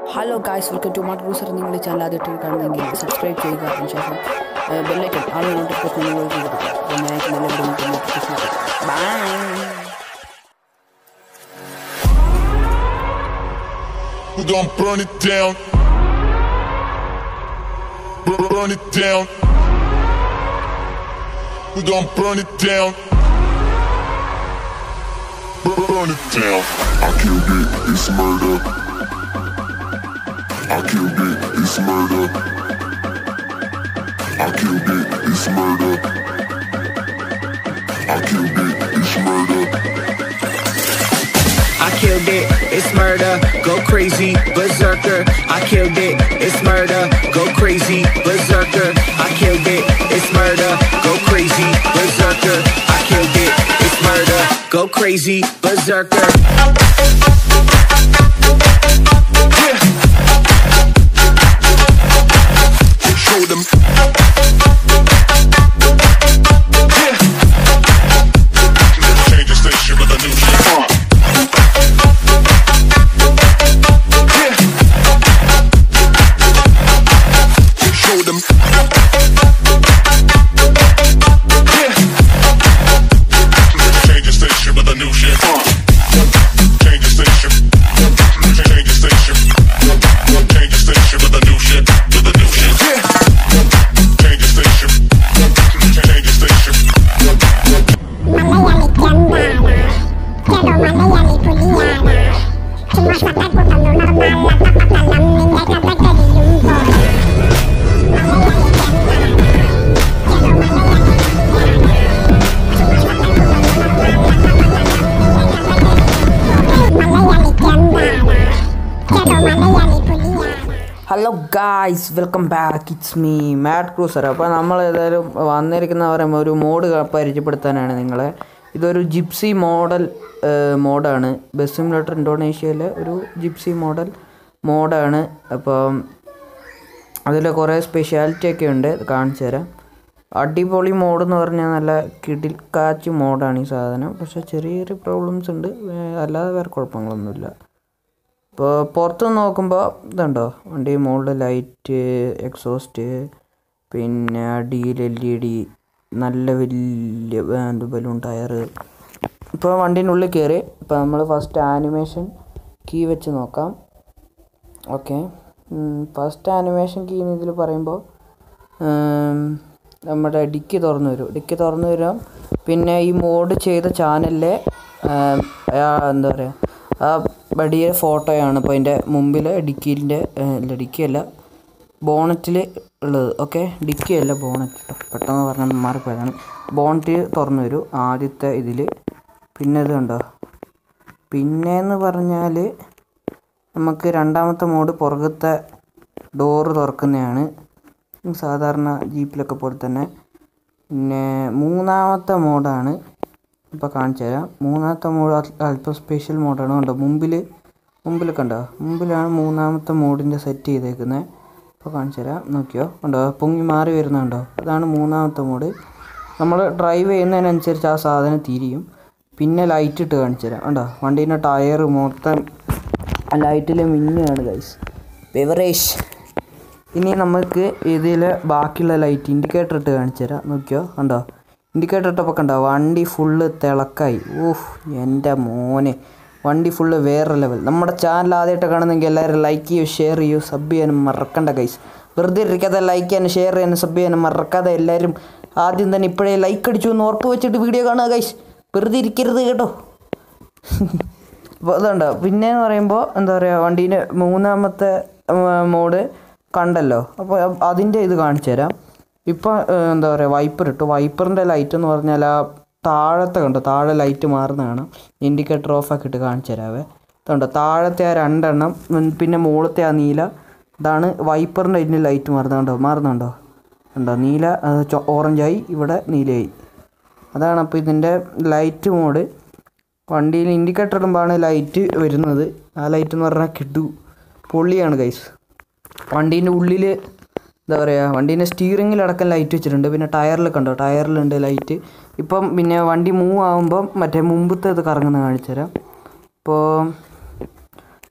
Hello guys welcome to Matt Bruiser നിങ്ങൾ ഈ channel ആദ്യമായിട്ട് കാണുന്നെങ്കിൽ സബ്സ്ക്രൈബ് ചെയ്യുക അതിനുശേഷം ബെല്ലൈക്കൺ ആൾ നോട്ടിഫിക്കേഷൻ നിങ്ങൾ ചെയ്തിട്ട് അപ്പോൾ ഞാൻ നല്ല video notification bye We gon' burn it down. Bur- Burn it down. We gon' burn it down. Bur- Burn it down. I killed it, it's murder. I killed it, it's murder. I killed it, it's murder. I killed it, it's murder. I killed it, it's murder, go crazy, berserker. I killed it, it's murder, go crazy, berserker. I killed it, it's murder, go crazy, berserker. I killed it, it's murder, go crazy, berserker. Yeah. Show them. Yeah. Change the station with a new shit. Uh. Show them. Change the station with a new shit. Uh. Change the station. Change the station. Change the station with a new shit. With a new shit. Change the station. Change the station. Malayali ചന്താണ് ചെറു മലയാളി പുലിയാണ് ചുമ്മാ സട്ടക്കുട്ടം ഉണർന്നാൽ അട്ടപ്പട്ടലം നിന്റെ കഥ കഴിയുമ്പോൾ മലയാളി ചന്താണ് ചെറു മലയാളി മലയാളി ചന്താണ് ചെറു മലയാളി പുലിയാണ് hello guys welcome back it's me Matt Cruiser അപ്പോൾ നമ്മൾ ഏതായാലും വന്നിരിക്കുന്ന പറയുമ്പോൾ ഒരു മോഡ് പരിചയപ്പെടുത്താനാണ് നിങ്ങളെ ഇതൊരു ജിപ്സി മോഡൽ മോഡാണ് ബസ് സിമുലേറ്റർ ഇന്തോനേഷ്യയിലെ ഒരു ജിപ്സി മോഡൽ മോഡാണ് അപ്പം അതിൽ കുറേ സ്പെഷ്യാലിറ്റി ഒക്കെ ഉണ്ട് ഇത് കാണിച്ചു തരാം അടിപൊളി മോഡ് എന്ന് പറഞ്ഞാൽ നല്ല കിടിൽ കാച്ച് മോഡാണ് ഈ സാധനം പക്ഷേ ചെറിയ ചെറിയ പ്രോബ്ലംസ് ഉണ്ട് ഏർ അല്ലാതെ വേറെ കുഴപ്പങ്ങളൊന്നുമില്ല ഇപ്പോൾ പുറത്ത് നോക്കുമ്പോൾ ഇതുണ്ടോ വണ്ടി മുകളിൽ ലൈറ്റ് എക്സോസ്റ്റ് പിന്നെ അടിയിൽ എൽ ഇ ഡി നല്ല വലിയ എന്ത് ബലൂൺ ടയറ് ഇപ്പോൾ വണ്ടീൻ്റെ ഉള്ളിൽ കയറി ഇപ്പോൾ നമ്മൾ ഫസ്റ്റ് ആനിമേഷൻ കീ വെച്ച് നോക്കാം ഓക്കെ ഫസ്റ്റ് ആനിമേഷൻ കീ ഇതിൽ പറയുമ്പോൾ ഉം, നമ്മുടെ ഡിക്കി തുറന്നു വരും ഡിക്കി തുറന്നു വരും പിന്നെ ഈ മോഡ് ചെയ്ത ചാനലിലെ ഉം, ആ എന്താ പറയുക ആ ബടിയ ഫോട്ടോയാണ് ഇപ്പോൾ അതിൻ്റെ മുമ്പിൽ ഡിക്കിൻ്റെ അല്ല ഡിക്കിയല്ല ബോണറ്റിൽ ഉള്ളത് ഓക്കെ ഡിക്കിയല്ല ബോണറ്റ് കേട്ടോ പെട്ടെന്ന് പറഞ്ഞാൽ മാറിപ്പോയതാണ് ബോണറ്റ് തുറന്നു വരും ആദ്യത്തെ ഇതിൽ പിന്നെ ഇത് കണ്ടോ പിന്നെന്ന് പറഞ്ഞാൽ നമുക്ക് രണ്ടാമത്തെ മോഡ് പുറകത്തെ ഡോറ് തുറക്കുന്നതാണ് സാധാരണ ജീപ്പിലൊക്കെ പോലെ തന്നെ പിന്നെ മൂന്നാമത്തെ മോഡാണ് ഇപ്പോൾ കാണിച്ചു തരാം മൂന്നാമത്തെ മോഡ് അല്പം സ്പെഷ്യൽ മോഡാണ് കണ്ടോ മുമ്പിൽ മുമ്പിൽ കണ്ടോ മുമ്പിലാണ് മൂന്നാമത്തെ മോഡിൻ്റെ സെറ്റ് ചെയ്തേക്കുന്നത് ഇപ്പോൾ കാണിച്ചു തരാം നോക്കിയോ കണ്ടോ പൊങ്ങി മാറി വരുന്നുണ്ടോ അതാണ് മൂന്നാമത്തെ മോഡ് നമ്മൾ ഡ്രൈവ് ചെയ്യുന്നതിനനുസരിച്ച് ആ സാധനം തിരിയും പിന്നെ ലൈറ്റ് ഇട്ട് കാണിച്ചു തരാം കണ്ടോ വണ്ടീൻ്റെ ടയർ മൊത്തം ലൈറ്റിൽ മിന്നുകയാണ് ഗൈസ് ബെവറേജ് ഇനി നമുക്ക് ഇതിൽ ബാക്കിയുള്ള ലൈറ്റ് ഇൻഡിക്കേറ്റർ ഇട്ട് കാണിച്ചു തരാം നോക്കിയോ കണ്ടോ ഇൻഡിക്കേറ്റർ ഇട്ടപ്പോൾ കണ്ടോ വണ്ടി ഫുള്ള് തിളക്കായി ഓഹ് എൻ്റെ മോനെ വണ്ടി ഫുള്ള് വേറെ ലെവൽ നമ്മുടെ ചാനൽ ആദ്യമായിട്ട് കാണുന്നെങ്കിൽ എല്ലാവരും ലൈക്ക് ചെയ്യൂ ഷെയർ ചെയ്യൂ സബ് ചെയ്യാനും മറക്കണ്ട ഗൈസ് വെറുതെ ഇരിക്കാതെ ലൈക്ക് ചെയ്യാനും ഷെയർ ചെയ്യാനും സബ് ചെയ്യാനും മറക്കാതെ എല്ലാവരും ആദ്യം തന്നെ ഇപ്പോഴേ ലൈക്ക് അടിച്ചു എന്ന് ഉറപ്പ് വെച്ചിട്ട് വീഡിയോ കാണുക ഗൈസ് വെറുതെ ഇരിക്കരുത് കേട്ടോ അപ്പോൾ അതുണ്ടോ പിന്നെ എന്ന് പറയുമ്പോൾ എന്താ പറയുക വണ്ടീൻ്റെ മൂന്നാമത്തെ മോഡ് കണ്ടല്ലോ അപ്പോൾ അതിൻ്റെ ഇത് കാണിച്ചു തരാം ഇപ്പോൾ എന്താ പറയുക വൈപ്പർ ഇട്ടു വൈപ്പറിൻ്റെ ലൈറ്റ് എന്ന് പറഞ്ഞാൽ ആ താഴത്തെ കണ്ടോ താഴെ ലൈറ്റ് മാറുന്ന കാണാം ഇൻഡിക്കേറ്റർ ഓഫ് ആക്കിയിട്ട് കാണിച്ചു തരാവേ ഇതുണ്ടോ താഴത്തെ ആ രണ്ടെണ്ണം ഉം, പിന്നെ മുകളിലത്തെ ആ നീല ഇതാണ് വൈപ്പറിൻ്റെ ഇതിന് ലൈറ്റ് മാറുന്നുണ്ടോ മാറുന്നുണ്ടോ ഉണ്ടോ നീല അത് ചൊ- ഓറഞ്ചായി ഇവിടെ നീലയായി അതാണ് അപ്പോൾ ഇതിൻ്റെ ലൈറ്റ് മോഡ് വണ്ടിയിൽ ഇൻഡിക്കേറ്റർ ഇടുമ്പോഴാണ് ലൈറ്റ് വരുന്നത് ആ ലൈറ്റ് എന്ന് പറഞ്ഞാൽ കിട്ടു പൊള്ളിയാണ് ഗൈസ് വണ്ടീൻ്റെ ഉള്ളിൽ എന്താ പറയുക വണ്ടീൻ്റെ സ്റ്റീറിങ്ങിലടക്കം ലൈറ്റ് വെച്ചിട്ടുണ്ട് പിന്നെ ടയറിൽ കണ്ടോ ടയറിലുണ്ട് ലൈറ്റ് ഇപ്പം പിന്നെ വണ്ടി മൂവ് ആകുമ്പം മറ്റേ മുമ്പത്തെ ഇത് കറങ്ങുന്ന കാണിച്ചു തരാം ഇപ്പോൾ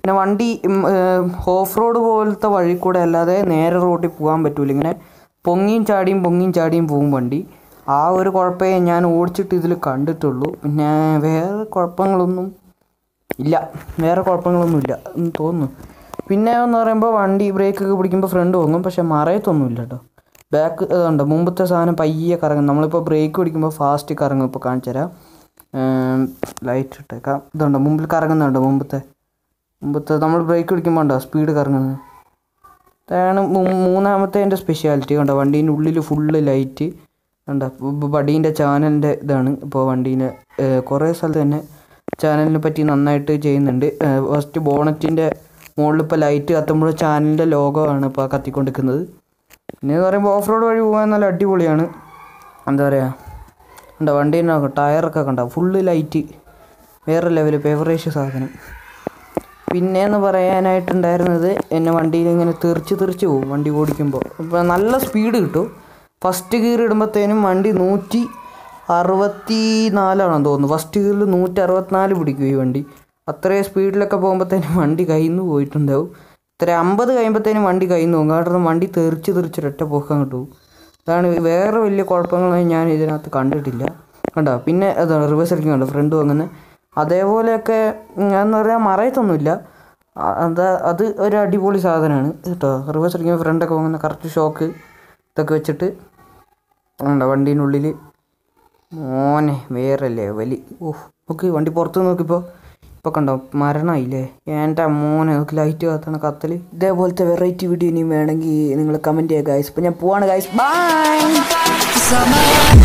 പിന്നെ വണ്ടി ഓഫ് റോഡ് പോലത്തെ വഴി കൂടെ അല്ലാതെ നേരെ റോഡിൽ പോകാൻ പറ്റൂല ഇങ്ങനെ പൊങ്ങിയും ചാടിയും പൊങ്ങിയും ചാടിയും പോകും വണ്ടി ആ ഒരു കുഴപ്പമേ ഞാൻ ഓടിച്ചിട്ട് ഇതിൽ കണ്ടിട്ടുള്ളൂ പിന്നെ വേറെ കുഴപ്പങ്ങളൊന്നും ഇല്ല വേറെ കുഴപ്പങ്ങളൊന്നുമില്ല എന്ന് തോന്നുന്നു പിന്നെ എന്ന് പറയുമ്പോൾ വണ്ടി ബ്രേക്ക് ഒക്കെ പിടിക്കുമ്പോൾ ഫ്രണ്ട് പൊങ്ങും പക്ഷെ മറയത്തൊന്നുമില്ല കേട്ടോ ബാക്ക് അതുണ്ട് മുമ്പത്തെ സാധനം പയ്യെ കറങ്ങും നമ്മളിപ്പോൾ ബ്രേക്ക് പിടിക്കുമ്പോൾ ഫാസ്റ്റ് കറങ്ങും ഇപ്പോൾ കാണിച്ചു തരാം ലൈറ്റ് ഇട്ടേക്കാം ഇതുണ്ട് മുമ്പിൽ കറങ്ങുന്നുണ്ട് മുമ്പത്തെ മുമ്പത്തെ നമ്മൾ ബ്രേക്ക് പിടിക്കുമ്പോൾ ഉണ്ടോ സ്പീഡ് കറങ്ങുന്നത് അതാണ് മൂ- മൂന്നാമത്തെ എൻ്റെ സ്പെഷ്യാലിറ്റി കണ്ടോ വണ്ടീൻ്റെ ഉള്ളിൽ ഫുള്ള് ലൈറ്റ് കണ്ടോ വടീൻ്റെ ചാനലിൻ്റെ ഇതാണ് ഇപ്പോൾ വണ്ടീൻ്റെ കുറേ സ്ഥലത്ത് തന്നെ ചാനലിനെ പറ്റി നന്നായിട്ട് ചെയ്യുന്നുണ്ട് ഫസ്റ്റ് ബോണറ്റിൻ്റെ മുകളിൽ ഇപ്പോൾ ലൈറ്റ് കത്തുമ്പോൾ ചാനലിൻ്റെ ലോഗോ ആണ് ഇപ്പോൾ കത്തിക്കൊണ്ടിരിക്കുന്നത് പിന്നെ എന്ന് പറയുമ്പോൾ ഓഫ് റോഡ് വഴി പോകാൻ നല്ല അടിപൊളിയാണ് എന്താ പറയുക ഉണ്ടോ വണ്ടീൻ്റെ ടയറൊക്കെ കണ്ടോ ഫുള്ള് ലൈറ്റ് വേറെ ലെവൽ ഫേവറേഷ് സാധനം പിന്നെയെന്ന് പറയാനായിട്ടുണ്ടായിരുന്നത് എന്നെ വണ്ടിയിൽ ഇങ്ങനെ തെറിച്ച് തെറിച്ച് പോകും വണ്ടി ഓടിക്കുമ്പോൾ അപ്പോൾ നല്ല സ്പീഡ് കിട്ടും ഫസ്റ്റ് ഗിയർ ഇടുമ്പോഴത്തേനും വണ്ടി നൂറ്റി അറുപത്തി നാലാണെന്ന് തോന്നുന്നു ഫസ്റ്റ് ഗിയറിൽ നൂറ്റി അറുപത്തിനാല് പിടിക്കും ഈ വണ്ടി അത്രയും സ്പീഡിലൊക്കെ പോകുമ്പോഴത്തേനും വണ്ടി കയ്യിൽ നിന്ന് പോയിട്ടുണ്ടാവും ഇത്ര അമ്പത് കഴിയുമ്പോഴത്തേനും വണ്ടി കയ്യിൽ നിന്ന് പോകും കാരണം വണ്ടി തെറിച്ച് തെറിച്ചൊരൊറ്റ പോക്കാൻ കിട്ടും അതാണ് വേറെ വലിയ കുഴപ്പങ്ങളൊന്നും ഞാൻ ഇതിനകത്ത് കണ്ടിട്ടില്ല കണ്ടോ പിന്നെ അതാണ് റിവേഴ്സ് അടിക്കും കണ്ടോ ഫ്രണ്ട് അങ്ങനെ അതേപോലെയൊക്കെ എന്ന് പറഞ്ഞാൽ മറയത്തൊന്നുമില്ല അ- അത് അത് ഒരു അടിപൊളി സാധനമാണ് കേട്ടോ റിവേഴ്സ് അടിക്കുമ്പോൾ ഫ്രണ്ടൊക്കെ അങ്ങനെ കറക്റ്റ് ഷോക്ക് ഇതൊക്കെ വെച്ചിട്ട് ഉണ്ടോ വണ്ടീനുള്ളിൽ മോനെ വേറെ ലെവല് ഓഹ് നോക്ക് വണ്ടി പുറത്ത് നോക്കിപ്പോൾ ഇപ്പോൾ കണ്ടോ മരണമായില്ലേ എൻ്റെ മോനെ നോക്കി ലൈറ്റ് കത്തണ കത്തൽ ഇതേപോലത്തെ വെറൈറ്റി വീഡിയോ ഇനിയും വേണമെങ്കിൽ നിങ്ങൾ കമൻറ്റ് ചെയ്യുക ഗൈസ് ഇപ്പോൾ ഞാൻ പോവാണ് ഗൈസ് ബൈ Summer